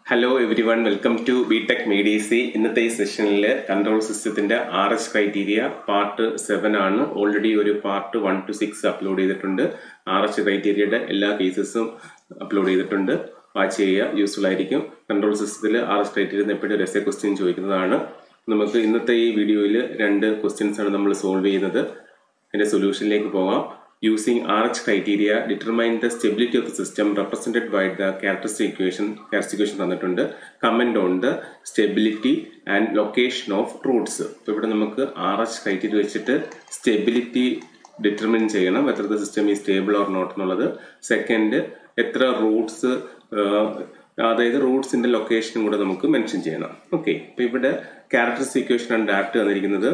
hello everyone welcome to BTech മീഡിയസി ഇന്നത്തെ ഈ സെഷനിൽ കൺട്രോൾ സിസ്റ്റത്തിന്റെ R H criteria part seven ആണ് ഓൾറെഡി ഒരു part one two six upload ചെയ്തിട്ടുണ്ട് ആർ എച്ച് ക്രൈറ്റീരിയയുടെ എല്ലാ കേസസും അപ്ലോഡ് ചെയ്തിട്ടുണ്ട് വാച്ച് ചെയ്യുക യൂസ്ഫുൾ ആയിരിക്കും കൺട്രോൾ സിസ്റ്റത്തിൽ ആർ എച്ച് ക്രൈറ്റീരിയ എപ്പോഴും ഒരു എസ് എ ക്വസ്റ്റ്യൻ ചോദിക്കുന്നതാണ് നമുക്ക് ഇന്നത്തെ ഈ വീഡിയോയിൽ രണ്ട് ക്വസ്റ്റ്യൻസ് ആണ് നമ്മൾ സോൾവ് ചെയ്യുന്നത് അതിന്റെ സൊല്യൂഷനിലേക്ക് പോകാം using RH criteria determine the stability of the system represented by the characteristic equation characteristic equation തന്നിട്ടുണ്ട് comment on the stability and location of roots ഇപ്പോൾ ഇവിടെ നമുക്ക് ആർ എച്ച് ക്രൈറ്റീരിയ വെച്ചിട്ട് സ്റ്റെബിലിറ്റി ഡിറ്റർമിൻ ചെയ്യണം എത്ര ദ സിസ്റ്റം ഈ stable or not എന്നുള്ളത് second എത്ര റൂട്ട്സ് അതായത് റൂട്ട്സിന്റെ ലൊക്കേഷനും കൂടെ നമുക്ക് മെൻഷൻ ചെയ്യണം ഓക്കെ ഇപ്പൊ ഇവിടെ ക്യാരക്ടറിസ്റ്റിക് ഇക്വേഷൻ ആണ് ഡയറക്റ്റ് തന്നിരിക്കുന്നത്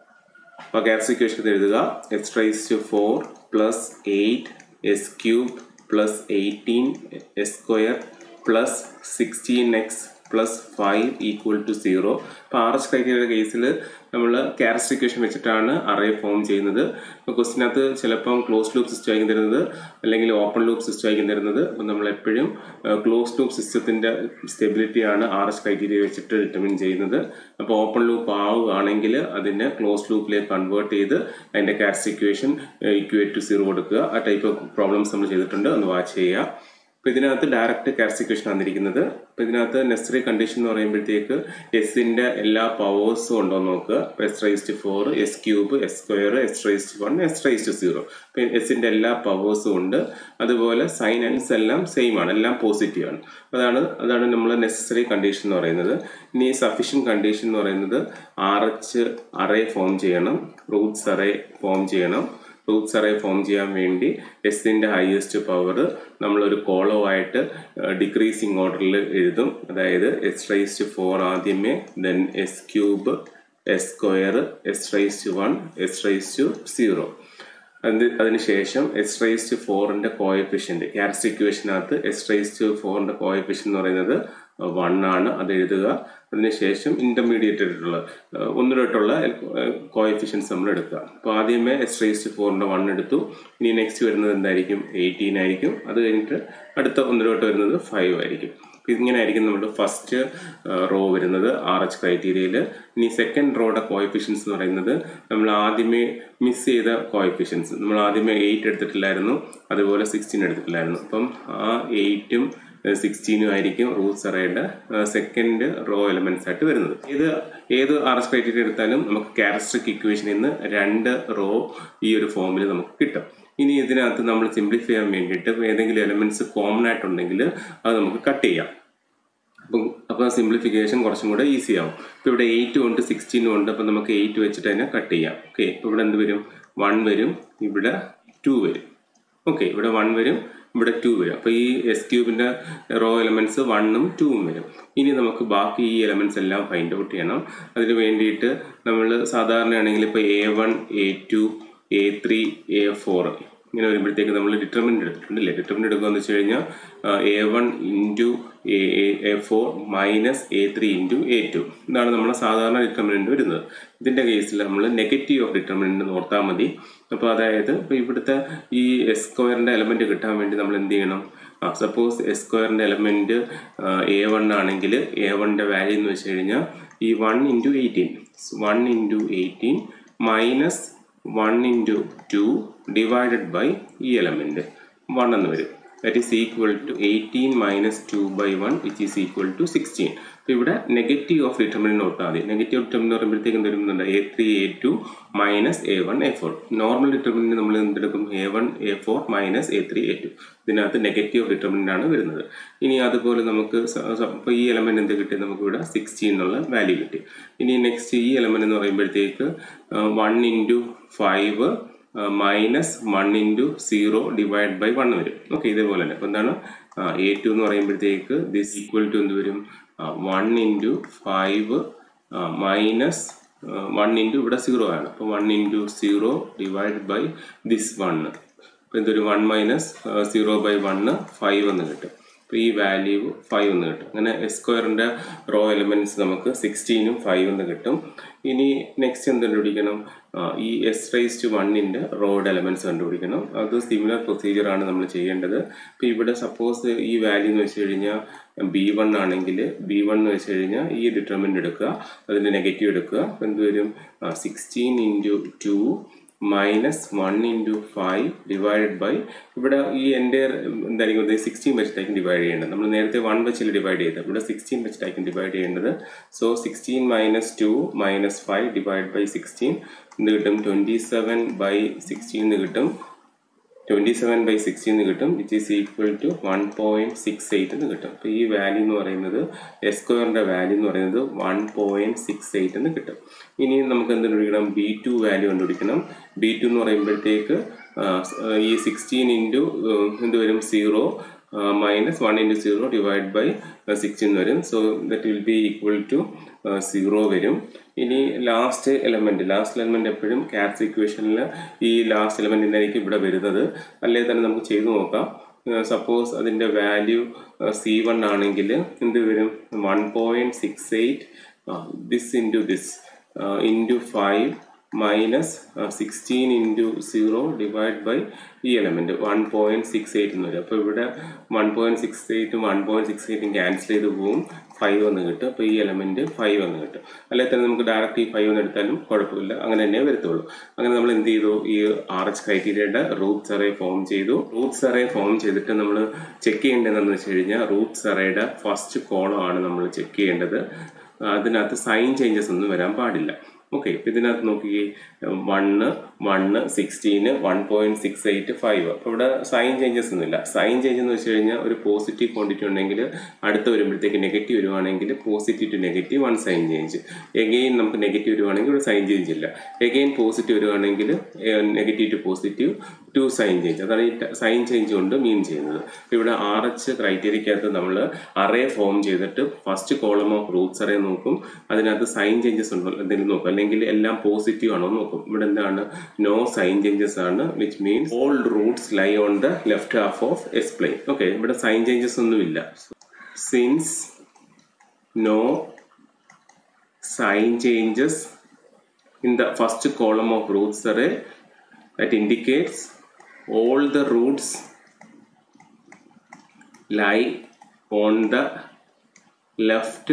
അപ്പോൾ ഗ്യാസ് ഇക്വേഷൻ എഴുതുക X raise to four plus eight S cube plus eighteen S square plus sixteen X plus five equal to zero അപ്പോൾ ആർ എച്ച് ക്രൈറ്റീരിയ കേസിൽ നമ്മൾ ക്യാരക്ടർ ഇക്വേഷൻ വെച്ചിട്ടാണ് അറേ ഫോം ചെയ്യുന്നത് ഇപ്പോൾ ക്വസ്റ്റിനകത്ത് ചിലപ്പം ക്ലോസ് ലൂപ്പ് സിസ്റ്റം ആയിരിക്കും തരുന്നത് അല്ലെങ്കിൽ ഓപ്പൺ ലൂപ്പ് സിസ്റ്റം ആയിരിക്കും തരുന്നത് അപ്പം നമ്മൾ എപ്പോഴും ക്ലോസ് ലൂപ്പ് സിസ്റ്റത്തിൻ്റെ സ്റ്റെബിലിറ്റിയാണ് ആർ എച്ച് ക്രൈറ്റീരിയ വെച്ചിട്ട് ഡിറ്റർമിൻ ചെയ്യുന്നത് അപ്പോൾ ഓപ്പൺ ലൂപ്പ് ആവുകയാണെങ്കിൽ അതിനെ ക്ലോസ് ലൂപ്പിലേക്ക് കൺവേർട്ട് ചെയ്ത് അതിൻ്റെ character equation equate to zero കൊടുക്കുക ആ ടൈപ്പ് ഓഫ് പ്രോബ്ലംസ് നമ്മൾ ചെയ്തിട്ടുണ്ട് ഒന്ന് വാച്ച് ചെയ്യുക അപ്പോൾ ഇതിനകത്ത് ഡയറക്റ്റ് കാർസിക്വേഷൻ വന്നിരിക്കുന്നത് അപ്പോൾ ഇതിനകത്ത് നെസറി കണ്ടീഷൻ എന്ന് പറയുമ്പോഴത്തേക്ക് എസിന്റെ എല്ലാ പവേഴ്സും ഉണ്ടോ എന്ന് നോക്കുക ഇപ്പോൾ S raised four S cube S square S raised one S raised zero അപ്പോൾ എസിന്റെ എല്ലാ പവേഴ്സും ഉണ്ട് അതുപോലെ സൈനൻസ് എല്ലാം സെയിം ആണ് എല്ലാം പോസിറ്റീവ് ആണ് അതാണ് അതാണ് നമ്മൾ നെസസറി കണ്ടീഷൻ എന്ന് പറയുന്നത് ഇനി സഫീഷ്യൻ കണ്ടീഷൻ എന്ന് പറയുന്നത് ആർ എച്ച് അറേ ഫോം ചെയ്യണം റൂട്ട്സ് അറേ ഫോം ചെയ്യണം റൂട്ട്സ് അറേ ഫോം ചെയ്യാൻ വേണ്ടി എസിന്റെ ഹയസ്റ്റ് പവർ നമ്മളൊരു കോളോ ആയിട്ട് ഡിക്രീസിങ് ഓർഡറിൽ എഴുതും അതായത് എസ് റൈസ് ഫോർ ആദ്യമേ then S cube S square S raise one S raise zero അത് അതിനുശേഷം എസ് റൈസ് ഫോറിന്റെ കോയഫിഷ്യന്റ് ക്യാരക്ടർ ഇക്വേഷനകത്ത് എസ് റൈസ് ഫോറിന്റെ കോയഫിഷ്യൻ എന്ന് പറയുന്നത് വൺ ആണ് അത് എഴുതുക അതിനുശേഷം ഇന്റർമീഡിയറ്റ് ആയിട്ടുള്ള ഒന്നിലോട്ടുള്ള കോയഫിഷ്യൻസ് നമ്മൾ എടുക്കുക അപ്പോൾ ആദ്യമേ എസ് റൈസ് ഫോറിന്റെ വൺ എടുത്തു ഇനി നെക്സ്റ്റ് വരുന്നത് എന്തായിരിക്കും എയ്റ്റീൻ ആയിരിക്കും അത് കഴിഞ്ഞിട്ട് അടുത്ത ഒന്നിലോട്ട് വരുന്നത് ഫൈവ് ആയിരിക്കും ഇങ്ങനെ ആയിരിക്കും നമ്മുടെ ഫസ്റ്റ് റോ വരുന്നത് ആർ എച്ച് ക്രൈറ്റീരിയയിൽ ഇനി സെക്കൻഡ് റോയുടെ കോയഫിഷ്യൻസ് എന്ന് പറയുന്നത് നമ്മൾ ആദ്യമേ മിസ് ചെയ്ത കോയഫിഷ്യൻസ് നമ്മൾ ആദ്യമേ എയ്റ്റ് എടുത്തിട്ടില്ലായിരുന്നു അതുപോലെ സിക്സ്റ്റീൻ എടുത്തിട്ടില്ലായിരുന്നു അപ്പം ആ എയ്റ്റും സിക്സ്റ്റീനും ആയിരിക്കും റൂട്ട്സ് അറേയുടെ സെക്കൻഡ് റോ എലമെന്റ്സ് ആയിട്ട് വരുന്നത് ഇത് ഏത് ആർ എസ് ക്രൈറ്റീരിയ എടുത്താലും നമുക്ക് ക്യാരക്ടറിക് ഇക്വേഷനിൽ നിന്ന് രണ്ട് റോ ഈ ഒരു ഫോമിൽ നമുക്ക് കിട്ടും ഇനി ഇതിനകത്ത് നമ്മൾ സിംപ്ലിഫൈ ചെയ്യാൻ വേണ്ടിയിട്ട് ഏതെങ്കിലും എലമെന്റ്സ് കോമൺ ആയിട്ടുണ്ടെങ്കിൽ അത് നമുക്ക് കട്ട് ചെയ്യാം അപ്പം അപ്പോൾ സിംപ്ലിഫിക്കേഷൻ കുറച്ചും കൂടെ ഈസി ആവും ഇപ്പോൾ ഇവിടെ എയ്റ്റും ഉണ്ട് സിക്സ്റ്റീനും ഉണ്ട് അപ്പം നമുക്ക് എയ്റ്റ് വെച്ചിട്ട് തന്നെ കട്ട് ചെയ്യാം ഓക്കെ ഇപ്പോൾ ഇവിടെ എന്ത് വരും വൺ വരും ഇവിടെ ടു വരും ഓക്കെ ഇവിടെ വൺ വരും ഇവിടെ ടു വരും അപ്പോൾ ഈ എസ് ക്യൂബിൻ്റെ റോ എലമെന്റ്സ് വണ്ണും ടൂവും വരും ഇനി നമുക്ക് ബാക്കി ഈ എലമെന്റ്സ് എല്ലാം ഫൈൻഡ് ഔട്ട് ചെയ്യണം അതിന് വേണ്ടിയിട്ട് നമ്മൾ സാധാരണയാണെങ്കിൽ ഇപ്പോൾ A one A two A three A four ഇങ്ങനെ വരുമ്പോഴത്തേക്ക് നമ്മൾ ഡിറ്റർമിനൻ്റ് എടുത്തിട്ടുണ്ടല്ലേ ഡിറ്റർമിനൻ്റ് എടുക്കുക എന്ന് വെച്ച് കഴിഞ്ഞാൽ A one into A A four minus A three into A two ഇതാണ് നമ്മുടെ സാധാരണ ഡിറ്റർമിനൻ്റ് വരുന്നത് ഇതിൻ്റെ കേസിൽ നമ്മൾ നെഗറ്റീവ് ഓഫ് ഡിറ്റർമിനൻ്റ് നോർത്താൽ മതി അപ്പോൾ അതായത് ഇപ്പോൾ ഇവിടുത്തെ ഈ എസ് സ്ക്വയറിൻ്റെ എലമെൻറ്റ് കിട്ടാൻ വേണ്ടി നമ്മൾ എന്ത് ചെയ്യണം സപ്പോസ് എസ് സ്ക്വയറിൻ്റെ എലമെൻറ്റ് എ വൺ ആണെങ്കിൽ എ വണ്ണിൻ്റെ വാല്യൂ എന്ന് വെച്ച് കഴിഞ്ഞാൽ ഈ one into eighteen one into eighteen minus one into two divided by ഈ എലമെന്റ് വൺ എന്ന് വരും that is equal to eighteen minus two by one which is equal to sixteen അപ്പോൾ ഇവിടെ നെഗറ്റീവ് ഓഫ് ഡിറ്റർമിനൻ നോട്ടാൽ മതി നെഗറ്റീവ് ഓഫ് ഡിറ്റർമിനൻ പറയുമ്പോഴത്തേക്കും വരുന്നുണ്ട് A three A two minus A one A four normal determinant നമ്മൾ എന്തെടുക്കും A one A four minus A three A two ഇതിനകത്ത് negative determinant ആണ് വരുന്നത് ഇനി അതുപോലെ നമുക്ക് ഇപ്പോൾ ഈ എലമെന്റ് എന്ത് കിട്ടി നമുക്ക് ഇവിടെ സിക്സ്റ്റീൻ എന്നുള്ള വാല്യൂ കിട്ടി ഇനി നെക്സ്റ്റ് ഈ എലമെന്റ് എന്ന് പറയുമ്പോഴത്തേക്ക് one into five minus one into zero divide by one വരും ഓക്കെ ഇതേപോലെ തന്നെ അപ്പോൾ എന്താണ് എ ടു എന്ന് പറയുമ്പോഴത്തേക്ക് ദിസ് ഈക്വൽ ടു എന്ത് വരും one into five minus one into ഇവിടെ സീറോ ആണ് അപ്പോൾ one into zero divide by this one അപ്പോൾ എന്തൊരു one minus zero by one five എന്ന് കിട്ടും അപ്പോൾ ഈ വാല്യൂ ഫൈവ് എന്ന് കിട്ടും അങ്ങനെ എസ് സ്ക്വയറിൻ്റെ റോ എലിമെൻറ്റ്സ് നമുക്ക് സിക്സ്റ്റീനും ഫൈവ് എന്ന് കിട്ടും ഇനി നെക്സ്റ്റ് എന്ത് കണ്ടുപിടിക്കണം ഈ എസ് റൈസ് ടു വണ്ണിൻ്റെ റോഡ് എലമെൻറ്റ്സ് കണ്ടുപിടിക്കണം അത് സിമിലർ പ്രൊസീജിയറാണ് നമ്മൾ ചെയ്യേണ്ടത് ഇപ്പോൾ ഇവിടെ സപ്പോസ് ഈ വാല്യൂ എന്ന് വെച്ച് കഴിഞ്ഞാൽ ബി വൺ ആണെങ്കിൽ ബി വൺ എന്ന് വെച്ച് കഴിഞ്ഞാൽ ഈ ഡിറ്റർമിൻ്റ് എടുക്കുക അതിൻ്റെ നെഗറ്റീവ് എടുക്കുക അപ്പോൾ എന്ത് വരും sixteen into two minus one into five divided by ഇവിടെ ഈ എൻ്റെ എന്തായിരിക്കും സിക്സ്റ്റീൻ വെച്ചിട്ടായിരിക്കും ഡിവൈഡ് ചെയ്യേണ്ടത് നമ്മൾ നേരത്തെ വൺ വെച്ചിൽ ഡിവൈഡ് ചെയ്തത് ഇവിടെ സിക്സ്റ്റീൻ വെച്ചിട്ടായിരിക്കും ഡിവൈഡ് ചെയ്യേണ്ടത് so sixteen minus two minus five divide by sixteen എന്ത് കിട്ടും ട്വൻറ്റി സെവൻ ബൈ സിക്സ്റ്റീൻ എന്ന് കിട്ടും ട്വൻറ്റി സെവൻ ബൈ സിക്സ്റ്റി എന്ന് കിട്ടും which is equal to one point six eight എന്ന് കിട്ടും അപ്പോൾ ഈ വാല്യൂ എന്ന് പറയുന്നത് എസ് സ്ക്വയറിൻ്റെ വാല്യൂ എന്ന് പറയുന്നത് വൺ പോയിൻറ്റ് സിക്സ് എയ്റ്റ് എന്ന് കിട്ടും ഇനി നമുക്ക് എന്ത് കണ്ടുപിടിക്കണം ബി ടു വാല്യൂ കണ്ടുപിടിക്കണം ബി ടു എന്ന് പറയുമ്പോഴത്തേക്ക് ഈ സിക്സ്റ്റീൻ ഇൻറ്റു എന്ത് വരും zero minus one into zero divide by sixteen വരും so that will be equal to zero വരും ഇനി ലാസ്റ്റ് എലമെൻറ്റ് ലാസ്റ്റ് എലമെൻറ്റ് എപ്പോഴും ക്യാറ്റ്സ് ഇക്വേഷനിൽ ഈ ലാസ്റ്റ് എലമെൻറ്റ് ആയിരിക്കും ഇവിടെ വരുന്നത് അല്ലെങ്കിൽ തന്നെ നമുക്ക് ചെയ്തു നോക്കാം സപ്പോസ് അതിൻ്റെ വാല്യൂ സി വൺ ആണെങ്കിൽ എന്ത് വരും one point six eight this into this into five minus sixteen into zero divide by ഈ element one point six eight എന്ന് വരും അപ്പോൾ ഇവിടെ വൺ പോയിൻറ്റ് സിക്സ് എയ്റ്റും വൺ പോയിൻറ്റ് സിക്സ് എയ്റ്റും ക്യാൻസൽ ചെയ്ത് പോവും ഫൈവ് എന്ന് കിട്ടും അപ്പോൾ ഈ എലമെൻറ്റ് ഫൈവ് എന്ന് കിട്ടും അല്ലെങ്കിൽ തന്നെ നമുക്ക് ഡയറക്റ്റ് ഈ ഫൈവ് എന്ന് എടുത്താലും കുഴപ്പമില്ല അങ്ങനെ തന്നെ വരത്തുള്ളൂ അങ്ങനെ നമ്മൾ എന്ത് ചെയ്തു ഈ ആർ എച്ച് ക്രൈറ്റീരിയയുടെ റൂട്ട്സ് അറേ ഫോം ചെയ്തു റൂട്ട്സ് അറേ ഫോം ചെയ്തിട്ട് നമ്മൾ ചെക്ക് ചെയ്യേണ്ടതെന്ന് വെച്ച് കഴിഞ്ഞാൽ റൂട്ട്സ് അറേയുടെ ഫസ്റ്റ് കോളം ആണ് നമ്മൾ ചെക്ക് ചെയ്യേണ്ടത് അതിനകത്ത് സൈൻ ചേഞ്ചസ് ഒന്നും വരാൻ പാടില്ല ഓക്കെ ഇതിനകത്ത് നോക്കിയേ വണ്ണ് വണ്ണ് സിക്സ്റ്റീന് one point six eight five അപ്പോൾ ഇവിടെ സൈൻ ചേഞ്ചസ് ഒന്നുമില്ല സൈൻ ചേഞ്ച് എന്ന് വെച്ച് കഴിഞ്ഞാൽ ഒരു പോസിറ്റീവ് ക്വാണ്ടിറ്റി ഉണ്ടെങ്കിൽ അടുത്ത് വരുമ്പോഴത്തേക്ക് നെഗറ്റീവ് വരുവാണെങ്കിൽ positive to negative one sign change again നമുക്ക് നെഗറ്റീവ് വരുവാണെങ്കിൽ ഇവിടെ സൈൻ ചേഞ്ച് ഇല്ല എഗെയിൻ പോസിറ്റീവ് വരുവാണെങ്കിൽ negative to positive two sign change അതാണ് ഈ സൈൻ ചേഞ്ച് കൊണ്ട് മീൻ ചെയ്യുന്നത് ഇവിടെ ആർ എച്ച് ക്രൈറ്റീരിയക്കകത്ത് നമ്മൾ അറേ ഫോം ചെയ്തിട്ട് first column of Roots array നോക്കും അതിനകത്ത് സൈൻ ചേഞ്ചസ് ഉണ്ടോ എന്തെങ്കിലും നോക്കും അല്ലെങ്കിൽ എല്ലാം പോസിറ്റീവ് ആണോ നോക്കും ഇവിടെ എന്താണ് നോ സൈൻ ചേഞ്ചസ് ആണ് which means all roots lie on the left half of S plane okay ഇവിടെ സൈൻ ചേഞ്ചസ് ഒന്നുമില്ല since no sign changes in the first column of roots array that indicates all the roots lie on the left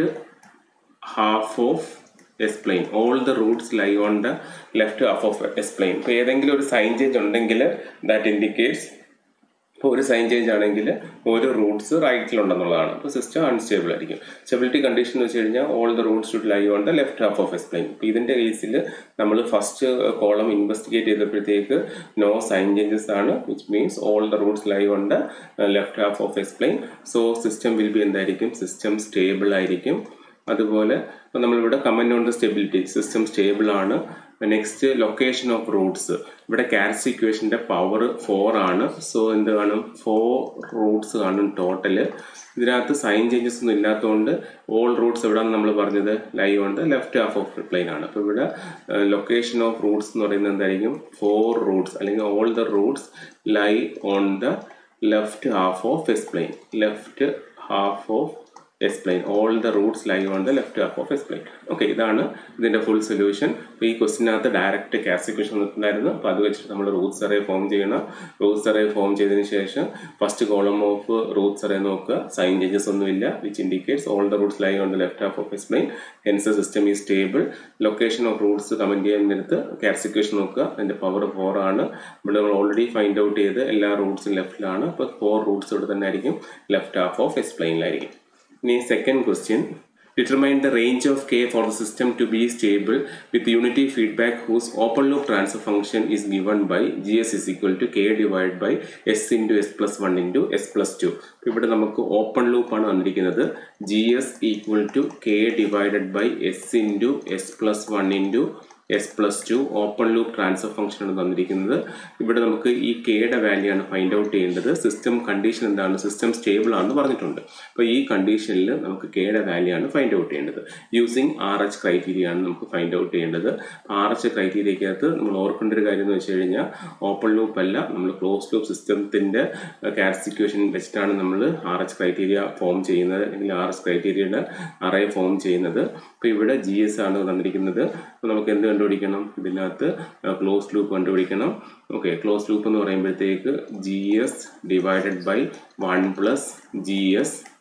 half of S plane all the roots lie on the left half of S plane ഇപ്പോൾ ഏതെങ്കിലും ഒരു sign change ഉണ്ടെങ്കിൽ that indicates ഇപ്പോൾ ഒരു sign change ആണെങ്കിൽ ഒരു roots റൈറ്റിലുണ്ടെന്നുള്ളതാണ് അപ്പോൾ സിസ്റ്റം അൺസ്റ്റേബിൾ ആയിരിക്കും സ്റ്റെബിലിറ്റി കണ്ടീഷൻ എന്ന് വെച്ച് കഴിഞ്ഞാൽ all the roots should lie on the left half of S plane ഇപ്പോൾ ഇതിൻ്റെ കേസിൽ നമ്മൾ ഫസ്റ്റ് കോളം ഇൻവെസ്റ്റിഗേറ്റ് ചെയ്തപ്പോഴത്തേക്ക് നോ സൈൻ ചേഞ്ചസ് ആണ് which means all the roots lie on the left half of S plane so system will be എന്തായിരിക്കും system stable ആയിരിക്കും അതുപോലെ ഇപ്പം നമ്മളിവിടെ comment on the stability system stable ആണ് next location of roots ഇവിടെ കാരസ് ഇക്വേഷൻ്റെ പവർ ഫോർ ആണ് സോ എന്ത് കാണും ഫോർ റൂട്ട്സ് കാണും ടോട്ടല് ഇതിനകത്ത് സൈൻ ചേഞ്ചസ് ഒന്നും ഇല്ലാത്തതുകൊണ്ട് ഓൾ റൂട്ട്സ് എവിടെയാണ് നമ്മൾ പറഞ്ഞത് lie on the left half of plane ആണ് അപ്പോൾ ഇവിടെ ലൊക്കേഷൻ ഓഫ് റൂട്ട്സ് എന്ന് പറയുന്നത് എന്തായിരിക്കും ഫോർ റൂട്ട്സ് അല്ലെങ്കിൽ all the roots lie on the left half of S plane left half of S plane all the roots lie on the left half of S plane okay ഇതാണ് ഇതിൻ്റെ full solution അപ്പോൾ ഈ ക്വസ്റ്റിനകത്ത് direct കാസിക്വേഷൻ വന്നിട്ടുണ്ടായിരുന്നു അപ്പോൾ അത് വെച്ചിട്ട് നമ്മൾ Routh's array form ചെയ്യണം റൂട്ട്സ് അറേ ഫോം ചെയ്തതിന് ശേഷം first column of Roots array നോക്കുക സൈൻ ചേഞ്ചസ് ഒന്നുമില്ല which indicates all the roots lie on the left half of S plane hence system ഈ stable location of roots comment ചെയ്യുന്നിടത്ത് കാസിക്വേഷൻ നോക്കുക അതിൻ്റെ പവർ ഫോർ ആണ് ഇവിടെ നമ്മൾ ഓൾറെഡി ഫൈൻഡ് ഔട്ട് ചെയ്ത് എല്ലാ റൂട്ട്സും ലെഫ്റ്റിലാണ് അപ്പോൾ ഫോർ റൂട്ട്സ് ഇവിടെ തന്നെ ആയിരിക്കും ലെഫ്റ്റ് ഹാഫ് ഓഫ് എസ് പ്ലെയിനിലായിരിക്കും ഇനി second question determine the range of k for the system to be stable with unity feedback whose open loop transfer function is given by gs is equal to k divided by s into s plus 1 into s plus 2 ഇവിടെ നമുക്ക് open loop ആണ് തന്നിരിക്കുന്നത് G s equal to K divided by s into s plus one into s plus two open loop transfer function ആണ് തന്നിരിക്കുന്നത് ഇവിടെ നമുക്ക് ഈ കെയുടെ വാല്യൂ ആണ് ഫൈൻഡ് ഔട്ട് ചെയ്യേണ്ടത് സിസ്റ്റം കണ്ടീഷൻ എന്താണ് സിസ്റ്റം സ്റ്റേബിൾ ആണെന്ന് പറഞ്ഞിട്ടുണ്ട് അപ്പോൾ ഈ കണ്ടീഷനിൽ നമുക്ക് കെയുടെ വാല്യൂ ആണ് ഫൈൻഡ് ഔട്ട് ചെയ്യേണ്ടത് യൂസിങ് ആർ എച്ച് ക്രൈറ്റീരിയ ആണ് നമുക്ക് ഫൈൻഡ് ഔട്ട് ചെയ്യേണ്ടത് ആർ എച്ച് ക്രൈറ്റീരിയക്കകത്ത് നമ്മൾ ഓർക്കേണ്ട ഒരു കാര്യം എന്ന് വെച്ച് കഴിഞ്ഞാൽ ഓപ്പൺ ലൂപ്പ് അല്ല നമ്മൾ ക്ലോസ് ലൂപ്പ് സിസ്റ്റത്തിൻ്റെ കാരസിക്വേഷൻ വെച്ചിട്ടാണ് നമ്മൾ ആർ എച്ച് ക്രൈറ്റീരിയ ഫോം ചെയ്യുന്നത് അല്ലെങ്കിൽ ആർ എച്ച് ക്രൈറ്റീരിയയുടെ അറേ ഫോം ചെയ്യുന്നത് അപ്പോൾ ഇവിടെ ജി എസ് ആണ് തന്നിരിക്കുന്നത് അപ്പോൾ നമുക്ക് എന്ത് കണ്ടുപിടിക്കണം ഇതിനകത്ത് ക്ലോസ് ലൂപ്പ് കണ്ടുപിടിക്കണം ഓക്കെ ക്ലോസ് ലൂപ്പ് എന്ന് പറയുമ്പോഴത്തേക്ക് G s divided by one plus G s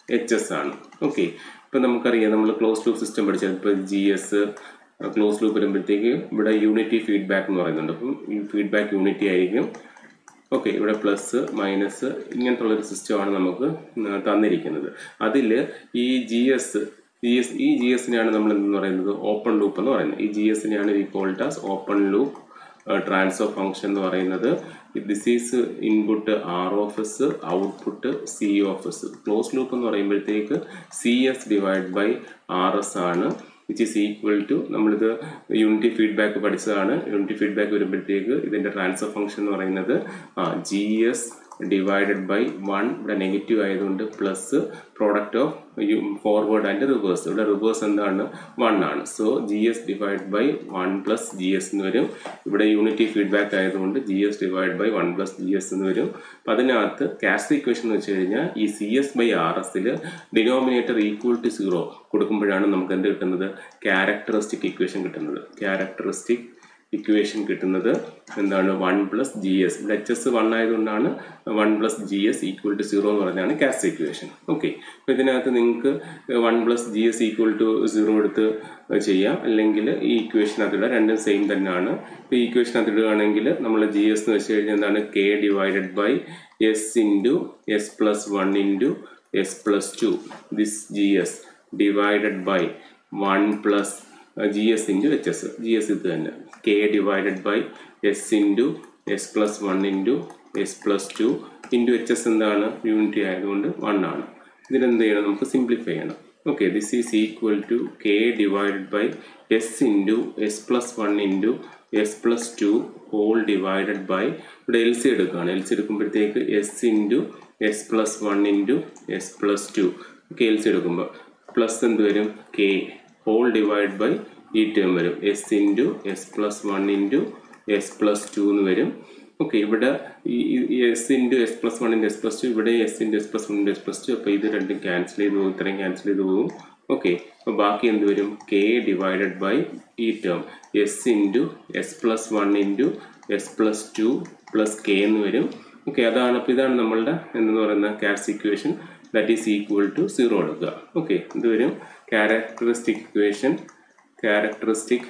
H s ആണ് ഓക്കെ ഇപ്പം നമുക്കറിയാം നമ്മൾ ക്ലോസ് ലൂപ്പ് സിസ്റ്റം പഠിച്ചത് ഇപ്പോൾ ജി എസ് ക്ലോസ് ലൂപ്പ് വരുമ്പോഴത്തേക്ക് ഇവിടെ യൂണിറ്റി ഫീഡ്ബാക്ക് എന്ന് പറയുന്നുണ്ട് അപ്പം ഈ ഫീഡ്ബാക്ക് യൂണിറ്റി ആയിരിക്കും ഓക്കെ ഇവിടെ പ്ലസ് മൈനസ് ഇങ്ങനത്തെ ഉള്ളൊരു സിസ്റ്റമാണ് നമുക്ക് തന്നിരിക്കുന്നത് അതിൽ ഈ ജി എസ് ജി എസ് ഈ ജി എസിനെയാണ് നമ്മൾ എന്ന് പറയുന്നത് ഓപ്പൺ ലൂപ്പ് എന്ന് പറയുന്നത് ഈ ജി എസിനെയാണ് we called as open loop transfer function എന്ന് പറയുന്നത് this is input R of s output C of s close loop എന്ന് പറയുമ്പോഴത്തേക്ക് C s divide by R s ആണ് വിച്ച് ഈസ് ഈക്വൽ ടു നമ്മളിത് യൂണിറ്റി ഫീഡ്ബാക്ക് പഠിച്ചതാണ് unity feedback വരുമ്പോഴത്തേക്ക് ഇതിൻ്റെ transfer function എന്ന് പറയുന്നത് G s divided by one ഇവിടെ നെഗറ്റീവ് ആയതുകൊണ്ട് plus product of forward and reverse ഇവിടെ റിവേഴ്സ് എന്താണ് വൺ ആണ് so G s divide by one plus G s എന്ന് വരും ഇവിടെ യൂണിറ്റി ഫീഡ്ബാക്ക് ആയതുകൊണ്ട് G s divide by one plus G s എന്ന് വരും അപ്പം അതിനകത്ത് കാസ്റ്റ് ഇക്വേഷൻ എന്ന് വെച്ച് കഴിഞ്ഞാൽ ഈ സി എസ് ബൈ ആർ എസിൽ ഡിനോമിനേറ്റർ ഈക്വൽ ടു സീറോ കൊടുക്കുമ്പോഴാണ് നമുക്ക് എന്ത് കിട്ടുന്നത് ക്യാരക്ടറിസ്റ്റിക് ഇക്വേഷൻ കിട്ടുന്നത് ക്യാരക്ടറിസ്റ്റിക് ഇക്വേഷൻ കിട്ടുന്നത് എന്താണ് വൺ പ്ലസ് ജി എസ് ഇവിടെ എച്ച് എസ് വൺ ആയതുകൊണ്ടാണ് one plus G s equal to zero എന്ന് പറഞ്ഞാണ് കാസ്റ്റ് ഇക്വേഷൻ ഓക്കെ അപ്പോൾ ഇതിനകത്ത് നിങ്ങൾക്ക് one plus G s equal to zero എടുത്ത് ചെയ്യാം അല്ലെങ്കിൽ ഈ ഇക്വേഷനകത്തിടുക രണ്ടും സെയിം തന്നെയാണ് ഇപ്പോൾ ഈ ഇക്വേഷനകത്ത് ഇടുകയാണെങ്കിൽ നമ്മൾ ജി എസ് എന്ന് വെച്ച് കഴിഞ്ഞാൽ എന്താണ് K divided by s into s plus one into s plus two this G s divided by one plus G s into H s G s ഇത് തന്നെ K divided by s into s plus one into s plus two into H s എന്താണ് unity ആയതുകൊണ്ട് one ആണ് ഇതിനെന്ത് ചെയ്യണം നമുക്ക് simplify ചെയ്യണം okay this is equal to K divided by s into s plus one into s plus two whole divided by ഇവിടെ L C എടുക്കുകയാണ് L C എടുക്കുമ്പോഴത്തേക്ക് s into s plus one into s plus two okay L C എടുക്കുമ്പോൾ plus എന്ത് വരും K whole divide by ഈ term വരും s into s plus one into s plus two എന്ന് വരും okay ഇവിടെ ഈ s into s plus one into s plus two ഇവിടെ s into s plus one into s plus to അപ്പോൾ ഇത് രണ്ടും ക്യാൻസൽ ചെയ്ത് പോകും ഇത്രയും ക്യാൻസൽ ചെയ്ത് പോകും ഓക്കെ അപ്പോൾ ബാക്കി എന്ത് വരും കെ ഡിവൈഡഡ് ബൈ ഈ term s into s plus one into s plus two plus K എന്ന് വരും ഓക്കെ അതാണ് അപ്പോൾ ഇതാണ് നമ്മളുടെ എന്തെന്ന് പറയുന്ന ക്യാറ്റ്സ് equation that is equal to zero എടുക്കുക ഓക്കെ ഇത് വരും ക്യാരക്ടറിസ്റ്റിക് ഇക്വേഷൻ ക്യാരക്ടറിസ്റ്റിക്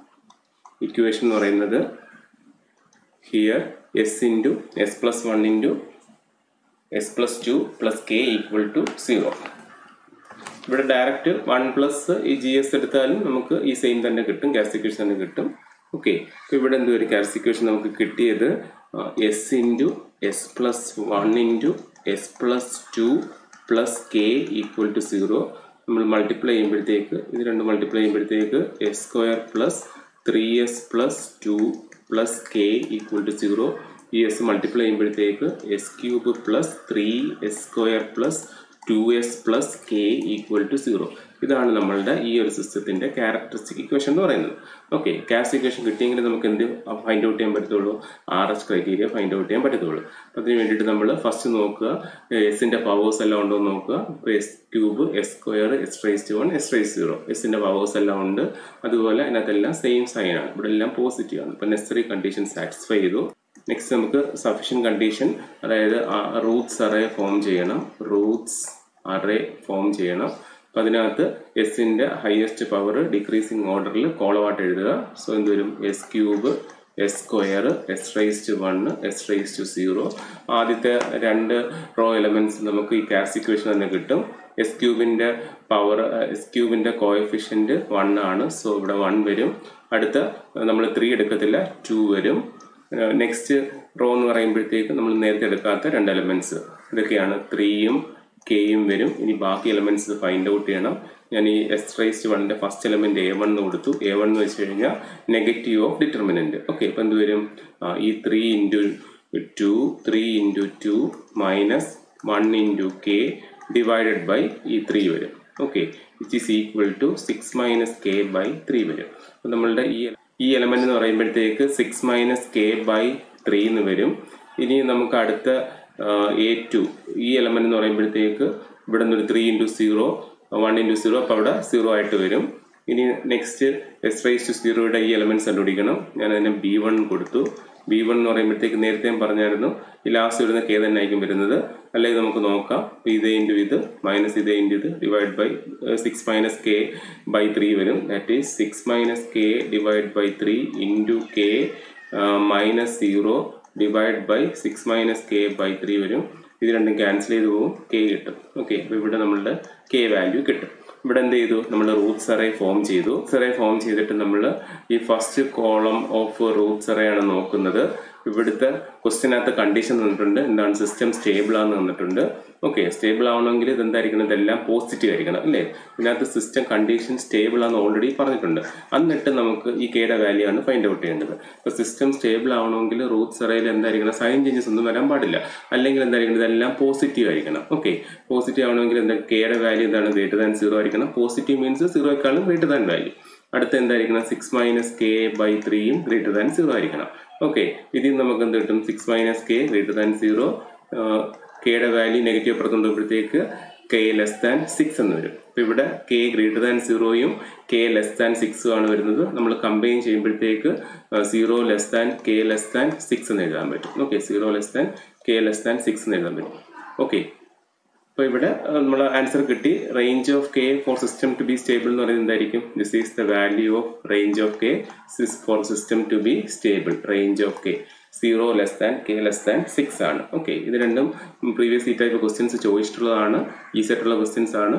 ഇക്വേഷൻ എന്ന് പറയുന്നത് here s into s plus one into s plus two plus K equal to zero ഇവിടെ ഡയറക്റ്റ് വൺ പ്ലസ് ഈ ജി എസ് എടുത്താലും നമുക്ക് ഈ സെയിം തന്നെ കിട്ടും കാസ്റ്റിക്വേഷൻ തന്നെ കിട്ടും ഓക്കെ അപ്പോൾ ഇവിടെ എന്ത് വരും കാസ്റ്റിക്വേഷൻ നമുക്ക് കിട്ടിയത് s into s plus one into s plus two plus K equal to zero നമ്മൾ മൾട്ടിപ്ലൈ ചെയ്യുമ്പോഴത്തേക്ക് ഇത് രണ്ട് മൾട്ടിപ്ലൈ ചെയ്യുമ്പോഴത്തേക്ക് s square plus three s plus two plus K equal to zero ഈ എസ് മൾട്ടിപ്ലൈ ചെയ്യുമ്പോഴത്തേക്ക് s cube plus three s square plus two s plus K equal to zero ഇതാണ് നമ്മളുടെ ഈ ഒരു സിസ്റ്റത്തിന്റെ ക്യാരക്ടറിസ്റ്റിക് ഇക്വേഷൻ എന്ന് പറയുന്നത് ഓക്കെ ക്യാസ്റ്റ് ഇക്വേഷൻ കിട്ടിയെങ്കിൽ നമുക്ക് എന്ത് ഫൈൻഡ് ഔട്ട് ചെയ്യാൻ പറ്റത്തുള്ളൂ R S criteria find out ചെയ്യാൻ പറ്റത്തുള്ളൂ അതിന് വേണ്ടിയിട്ട് നമ്മൾ ഫസ്റ്റ് നോക്കുക എസിന്റെ പവേഴ്സ് എല്ലാം ഉണ്ടോ എന്ന് നോക്കുക s cube S square S raise one S raise zero എസിന്റെ പവേഴ്സ് എല്ലാം ഉണ്ട് അതുപോലെ അതിനകത്തെല്ലാം സെയിം സൈൻ ആണ് ഇവിടെ എല്ലാം പോസിറ്റീവ് ആണ് ഇപ്പൊ നെസറി കണ്ടീഷൻ സാറ്റിസ്ഫൈ ചെയ്തു നെക്സ്റ്റ് നമുക്ക് സഫീഷ്യൻ കണ്ടീഷൻ അതായത് റൂട്ട്സ് അറേ ഫോം ചെയ്യണം റൂട്ട്സ് അറേ ഫോം ചെയ്യണം അപ്പം അതിനകത്ത് എസിൻ്റെ ഹയസ്റ്റ് പവർ ഡിക്രീസിങ് ഓർഡറിൽ കോളവാട്ട് എഴുതുക സോ എന്ത് വരും s cube S square S raise to one S raise to zero ആദ്യത്തെ രണ്ട് റോ എലമെന്റ്സ് നമുക്ക് ഈ കാസ്റ്റ് ഇക്വേഷൻ തന്നെ കിട്ടും എസ് ക്യൂബിൻ്റെ പവർ എസ് ക്യൂബിൻ്റെ കോയഫിഷ്യൻറ്റ് വൺ ആണ് സോ ഇവിടെ വൺ വരും അടുത്ത നമ്മൾ ത്രീ എടുക്കത്തില്ല ടു വരും നെക്സ്റ്റ് റോ എന്ന് പറയുമ്പോഴത്തേക്ക് നമ്മൾ നേരത്തെ എടുക്കാത്ത രണ്ട് എലമെന്റ്സ് ഇതൊക്കെയാണ് ത്രീയും കെയും വരും ഇനി ബാക്കി എലമെന്റ്സ് ഫൈൻഡ് ഔട്ട് ചെയ്യണം ഞാൻ ഈ എസ് റൈസ് വണ്ണിന്റെ ഫസ്റ്റ് എലമെന്റ് എ വൺ എന്ന് കൊടുത്തു എ വൺ എന്ന് വെച്ച് കഴിഞ്ഞാൽ നെഗറ്റീവ് ഓഫ് ഡിറ്റർമിനന്റ് ഓക്കെ ഇപ്പം എന്ത് വരും ഈ three into two three into two minus one into K divided by ഈ ത്രീ വരും okay which is equal to six minus K by three വരും അപ്പം നമ്മളുടെ ഈ ഈ എലമെന്റ് എന്ന് പറയുമ്പോഴത്തേക്ക് six minus K by three എന്ന് വരും ഇനി നമുക്ക് അടുത്ത എ ടു ഈ എലമെന്റ് എന്ന് പറയുമ്പോഴത്തേക്ക് ഇവിടെ നിന്ന് ഒരു three into zero one into zero അപ്പോൾ അവിടെ സീറോ ആയിട്ട് വരും ഇനി നെക്സ്റ്റ് എസ് റൈസ് ടു സീറോയുടെ ഈ എലമെന്റ്സ് കണ്ടുപിടിക്കണം ഞാൻ അതിന് ബി വൺ കൊടുത്തു ബി വൺ എന്ന് പറയുമ്പോഴത്തേക്ക് നേരത്തെ ഞാൻ പറഞ്ഞായിരുന്നു ഈ ലാസ്റ്റ് വരുന്ന കെ തന്നെ ആയിരിക്കും വരുന്നത് അല്ലെങ്കിൽ നമുക്ക് നോക്കാം ഇത് ഇൻറ്റു ഇത് മൈനസ് ഇത് ഇൻറ്റു ഇത് divide by six minus K by three വരും that is six minus K divide by three into K minus zero divide by six minus K by three വരും ഇത് രണ്ടും ക്യാൻസൽ ചെയ്ത് പോകും കെ കിട്ടും ഓക്കെ അപ്പോൾ ഇവിടെ നമ്മളുടെ കെ വാല്യൂ കിട്ടും ഇവിടെ എന്ത് ചെയ്തു നമ്മൾ റൂട്ട്സ് അറേ ഫോം ചെയ്തു അറേ ഫോം ചെയ്തിട്ട് നമ്മൾ ഈ first column of Roots array ആണ് നോക്കുന്നത് ഇവിടുത്തെ ക്വസ്റ്റിനകത്ത് കണ്ടീഷൻ തന്നിട്ടുണ്ട് എന്താണ് സിസ്റ്റം സ്റ്റേബിൾ ആണെന്ന് തന്നിട്ടുണ്ട് ഓക്കെ സ്റ്റേബിൾ ആവണമെങ്കിൽ ഇത് എന്തായിരിക്കണം ഇതെല്ലാം പോസിറ്റീവ് ആയിരിക്കണം അല്ലേ ഇതിനകത്ത് സിസ്റ്റം കണ്ടീഷൻ സ്റ്റേബിൾ ആണെന്ന് ഓൾറെഡി പറഞ്ഞിട്ടുണ്ട് എന്നിട്ട് നമുക്ക് ഈ കെയുടെ വാല്യൂ ആണ് ഫൈൻഡ് ഔട്ട് ചെയ്യേണ്ടത് അപ്പോൾ സിസ്റ്റം സ്റ്റേബിൾ ആവണമെങ്കിൽ റൂട്ട്സ് അറയിൽ എന്തായിരിക്കണം സൈൻ ചേഞ്ചസ് ഒന്നും വരാൻ പാടില്ല അല്ലെങ്കിൽ എന്തായിരിക്കണം ഇതെല്ലാം പോസിറ്റീവ് ആയിരിക്കണം ഓക്കെ പോസിറ്റീവ് ആവണമെങ്കിൽ എന്താ കെയുടെ വാല്യൂ എന്താണ് ഗ്രേറ്റർ ദാൻ സീറോ ആയിരിക്കണം പോസിറ്റീവ് മീൻസ് സീറോയെക്കാളും ഗ്രേറ്റർ ദാൻ വാല്യൂ അടുത്ത എന്തായിരിക്കണം സിക്സ് മൈനസ് കെ ബൈ ത്രീയും ഗ്രേറ്റർ ദാൻ സീറോ ആയിരിക്കണം ഓക്കെ ഇതിൽ നമുക്ക് എന്ത് കിട്ടും six minus K greater than zero കെയുടെ വാല്യൂ നെഗറ്റീവ് പുറത്തുകൊണ്ടുമ്പോഴത്തേക്ക് കെ ലെസ് ദാൻ സിക്സ് എന്ന് വരും അപ്പോൾ ഇവിടെ കെ ഗ്രേറ്റർ ദാൻ സീറോയും കെ ലെസ് ദാൻ സിക്സും ആണ് വരുന്നത് നമ്മൾ കമ്പൈൻ ചെയ്യുമ്പോഴത്തേക്ക് zero less than K less than six എന്ന് എഴുതാൻ പറ്റും okay zero less than K less than six എന്ന് എഴുതാൻ പറ്റും ഓക്കെ അപ്പോൾ ഇവിടെ നമ്മൾ ആൻസർ കിട്ടി range of K for system to be stable എന്ന് പറയുന്നത് എന്തായിരിക്കും this is the value of range of K for system to be stable range of K zero less than K less than six ആണ് okay ഇത് രണ്ടും previous ഈ type questions ചോദിച്ചിട്ടുള്ളതാണ് easy ആയിട്ടുള്ള questions ആണ്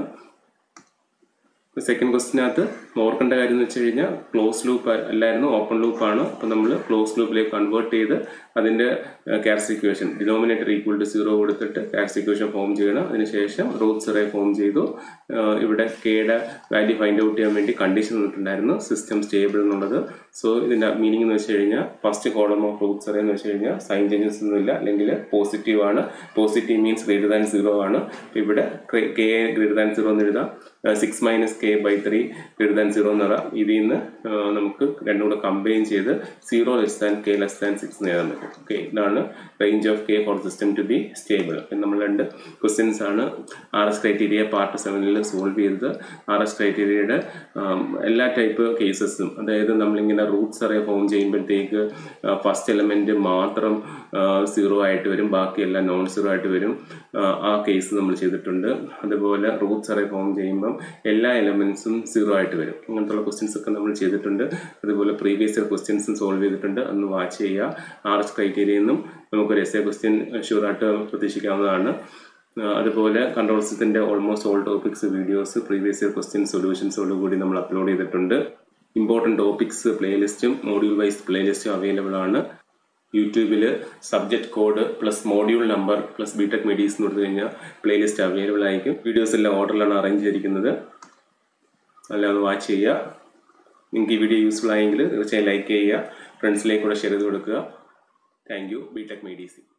സെക്കൻഡ് ക്വസ്റ്റിനകത്ത് ഓർക്കേണ്ട കാര്യം എന്ന് വെച്ച് കഴിഞ്ഞാൽ ക്ലോസ് ലൂപ്പ് അല്ലായിരുന്നു ഓപ്പൺ ലൂപ്പ് ആണ് അപ്പോൾ നമ്മൾ ക്ലോസ് ലൂപ്പിലേക്ക് കൺവേർട്ട് ചെയ്ത് അതിൻ്റെ character equation denominator equal to zero കൊടുത്തിട്ട് ക്യാരക്ടർ ഇക്വേഷൻ ഫോം ചെയ്യണം അതിനുശേഷം റൂട്ട്സ് റേ ഫോം ചെയ്തു ഇവിടെ കെയുടെ വാല്യൂ ഫൈൻഡ് ഔട്ട് ചെയ്യാൻ വേണ്ടി കണ്ടീഷൻ തന്നിട്ടുണ്ടായിരുന്നു സിസ്റ്റം സ്റ്റേബിൾ എന്നുള്ളത് സോ ഇതിൻ്റെ മീനിങ് എന്ന് വെച്ച് കഴിഞ്ഞാൽ first column of Routh's array എന്ന് വെച്ച് കഴിഞ്ഞാൽ സൈൻ ചേഞ്ചസ് ഒന്നുമില്ല അല്ലെങ്കിൽ പോസിറ്റീവ് ആണ് positive means greater than zero ആണ് ഇവിടെ കെ ഗ്രേറ്റർ ദാൻ സീറോ എന്ന് എഴുതാം six minus K by three greater than zero എന്ന് പറയാം ഇതിൽ നിന്ന് നമുക്ക് രണ്ടും കൂടെ കമ്പൈൻ ചെയ്ത് zero less than K less than six എന്ന് എഴുതാൻ പറ്റും ഓക്കെ ഇതാണ് range of K for system to be stable നമ്മൾ രണ്ട് ക്വസ്റ്റ്യൻസ് ആണ് ആർ എസ് ക്രൈറ്റീരിയ പാർട്ട് സെവനിൽ സോൾവ് ചെയ്തത് ആർ എസ് ക്രൈറ്റീരിയയുടെ എല്ലാ ടൈപ്പ് കേസസും അതായത് നമ്മളിങ്ങനെ റൂട്ട്സ് അറേ ഫോം ചെയ്യുമ്പോഴത്തേക്ക് ഫസ്റ്റ് എലമെന്റ് മാത്രം സീറോ ആയിട്ട് വരും ബാക്കിയെല്ലാം നോൺ സീറോ ആയിട്ട് വരും ആ കേസ് നമ്മൾ ചെയ്തിട്ടുണ്ട് അതുപോലെ റൂട്ട്സ് അറേ ഫോം ചെയ്യുമ്പം എല്ലാ എലമെന്റ്സും സീറോ ആയിട്ട് വരും അങ്ങനത്തുള്ള ക്വസ്റ്റ്യൻസ് ഒക്കെ നമ്മൾ ചെയ്തിട്ടുണ്ട് അതുപോലെ പ്രീവിയസ് ഇയർ ക്വസ്റ്റ്യൻസും സോൾവ് ചെയ്തിട്ടുണ്ട് അന്ന് വാച്ച് ചെയ്യുക ആർ എസ് ക്രൈറ്റീരിയയിൽ നിന്നും നമുക്കൊരു എസ് എ ക്വസ്റ്റ്യൻ ഷുവറായിട്ട് പ്രതീക്ഷിക്കാവുന്നതാണ് അതുപോലെ കൺട്രോൾ സിസ്റ്റത്തിൻ്റെ almost all topics videos previous year question സൊല്യൂഷൻസോട് കൂടി നമ്മൾ അപ്ലോഡ് ചെയ്തിട്ടുണ്ട് ഇമ്പോർട്ടൻറ്റ് ടോപ്പിക്സ് പ്ലേലിസ്റ്റും മോഡ്യൂൾ വൈസ് പ്ലേലിസ്റ്റും അവൈലബിൾ ആണ് യൂട്യൂബിൽ subject code plus module number plus BTech മെഡീസ് എന്ന് കൊടുത്തു കഴിഞ്ഞാൽ പ്ലേലിസ്റ്റ് അവൈലബിൾ ആയിരിക്കും വീഡിയോസ് എല്ലാം ഓർഡറിലാണ് അറേഞ്ച് ചെയ്തിരിക്കുന്നത് എല്ലാം ഒന്ന് വാച്ച് ചെയ്യുക നിങ്ങൾക്ക് ഈ വീഡിയോ യൂസ്ഫുൾ ആയെങ്കിൽ തീർച്ചയായും ലൈക്ക് ചെയ്യുക ഫ്രണ്ട്സിലേക്ക് കൂടെ ഷെയർ ചെയ്ത് കൊടുക്കുക താങ്ക് യു ബിടെക് മെഡീസി